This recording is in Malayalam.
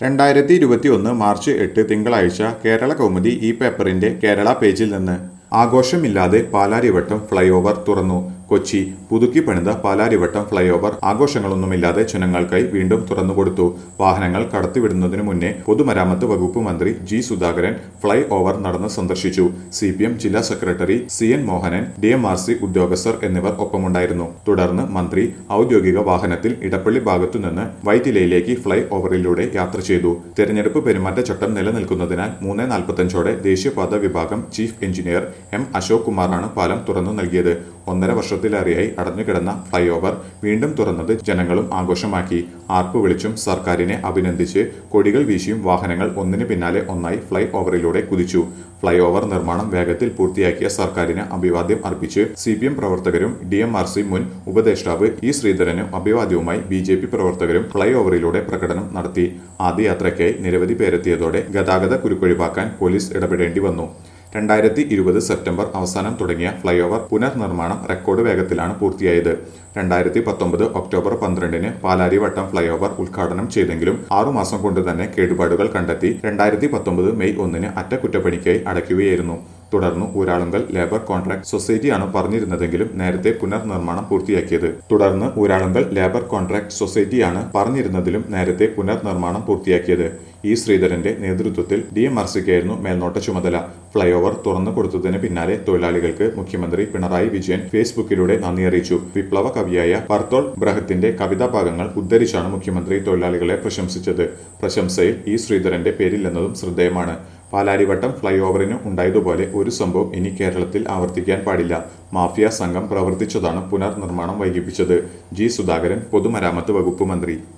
രണ്ടായിരത്തി ഇരുപത്തി ഒന്ന് മാർച്ച് എട്ട് തിങ്കളാഴ്ച കേരള കൗമുദി ഈ പേപ്പറിന്റെ കേരള പേജിൽ നിന്ന് ആഘോഷമില്ലാതെ പാലാരിവട്ടം ഫ്ലൈ ഓവർ തുറന്നു കൊച്ചി പുതുക്കി പണിത പാലാരിവട്ടം ഫ്ലൈ ഓവർ ആഘോഷങ്ങളൊന്നുമില്ലാതെ ജനങ്ങൾക്കായി വീണ്ടും തുറന്നുകൊടുത്തു വാഹനങ്ങൾ കടത്തിവിടുന്നതിനു മുന്നേ പൊതുമരാമത്ത് വകുപ്പ് മന്ത്രി ജി സുധാകരൻ ഫ്ലൈ ഓവർ നടന്ന് സന്ദർശിച്ചു സി പി എം ജില്ലാ സെക്രട്ടറി C N Mohanan D M R C ഉദ്യോഗസ്ഥർ എന്നിവർ ഒപ്പമുണ്ടായിരുന്നു തുടർന്ന് മന്ത്രി ഔദ്യോഗിക വാഹനത്തിൽ ഇടപ്പള്ളി ഭാഗത്തുനിന്ന് വൈറ്റിലയിലേക്ക് ഫ്ലൈ ഓവറിലൂടെ യാത്ര ചെയ്തു തെരഞ്ഞെടുപ്പ് പെരുമാറ്റച്ചട്ടം നിലനിൽക്കുന്നതിനാൽ മൂന്ന് നാൽപ്പത്തഞ്ചോടെ ദേശീയപാത വിഭാഗം ചീഫ് എഞ്ചിനീയർ എം അശോക് കുമാറാണ് പാലം തുറന്നു നൽകിയത് ഒന്നര വർഷത്തിലേറെയായി അടഞ്ഞുകിടന്ന ഫ്ലൈ ഓവർ വീണ്ടും തുറന്നത് ജനങ്ങളും ആഘോഷമാക്കി ആർപ്പ് വിളിച്ചും സർക്കാരിനെ അഭിനന്ദിച്ച് കൊടികൾ വീശിയും വാഹനങ്ങൾ ഒന്നിനു പിന്നാലെ ഒന്നായി ഫ്ലൈ ഓവറിലൂടെ കുതിച്ചു ഫ്ലൈ ഓവർ നിർമ്മാണം വേഗത്തിൽ പൂർത്തിയാക്കിയ സർക്കാരിന് അഭിവാദ്യം അർപ്പിച്ച് സി പി എം പ്രവർത്തകരും ഡി എം ആർ സി മുൻ ഉപദേഷ്ടാവ് ഇ ശ്രീധരനും അഭിവാദ്യവുമായി ബി ജെ പി പ്രവർത്തകരും ഫ്ലൈ ഓവറിലൂടെ പ്രകടനം നടത്തി ആദ്യ യാത്രയ്ക്കായി നിരവധി പേരെത്തിയതോടെ ഗതാഗത കുരുക്കൊഴിവാക്കാൻ പോലീസ് ഇടപെടേണ്ടി വന്നു രണ്ടായിരത്തി ഇരുപത് സെപ്റ്റംബർ അവസാനം തുടങ്ങിയ ഫ്ലൈ ഓവർ പുനർനിർമ്മാണം റെക്കോർഡ് വേഗത്തിലാണ് പൂർത്തിയായത് രണ്ടായിരത്തി പത്തൊമ്പത് ഒക്ടോബർ പന്ത്രണ്ടിന് പാലാരിവട്ടം ഫ്ലൈ ഓവർ ഉദ്ഘാടനം ചെയ്തെങ്കിലും ആറുമാസം കൊണ്ട് തന്നെ കേടുപാടുകൾ കണ്ടെത്തി രണ്ടായിരത്തി പത്തൊമ്പത് മെയ് ഒന്നിന് അറ്റകുറ്റപ്പണിക്കായി അടയ്ക്കുകയായിരുന്നു തുടർന്ന് ഊരാളുങ്കൽ ലേബർ കോൺട്രാക്ട് സൊസൈറ്റിയാണ് പറഞ്ഞിരുന്നതെങ്കിലും നേരത്തെ പുനർനിർമ്മാണം പൂർത്തിയാക്കിയത് തുടർന്ന് ഊരാളുങ്കൽ ലേബർ കോൺട്രാക്ട് സൊസൈറ്റിയാണ് പറഞ്ഞിരുന്നതിലും നേരത്തെ പുനർനിർമ്മാണം പൂർത്തിയാക്കിയത് ഇ ശ്രീധരന്റെ നേതൃത്വത്തിൽ ഡി എം ആർ സിക്കായിരുന്നു മേൽനോട്ട ചുമതല ഫ്ലൈ ഓവർ തുറന്നു കൊടുത്തതിന് പിന്നാലെ തൊഴിലാളികൾക്ക് മുഖ്യമന്ത്രി പിണറായി വിജയൻ ഫേസ്ബുക്കിലൂടെ നന്ദി അറിയിച്ചു വിപ്ലവ കവിയായ പർത്തോൾ ബ്രഹത്തിന്റെ കവിതാഭാഗങ്ങൾ ഉദ്ധരിച്ചാണ് മുഖ്യമന്ത്രി തൊഴിലാളികളെ പ്രശംസിച്ചത് പ്രശംസയിൽ ഇ ശ്രീധരന്റെ പേരില്ലെന്നതും ശ്രദ്ധേയമാണ് പാലാരിവട്ടം ഫ്ലൈ ഓവറിന് ഉണ്ടായതുപോലെ ഒരു സംഭവം ഇനി കേരളത്തിൽ ആവർത്തിക്കാൻ പാടില്ല മാഫിയ സംഘം പ്രവർത്തിച്ചതാണ് പുനർനിർമ്മാണം വൈകിപ്പിച്ചത് ജി സുധാകരൻ പൊതുമരാമത്ത് വകുപ്പ് മന്ത്രി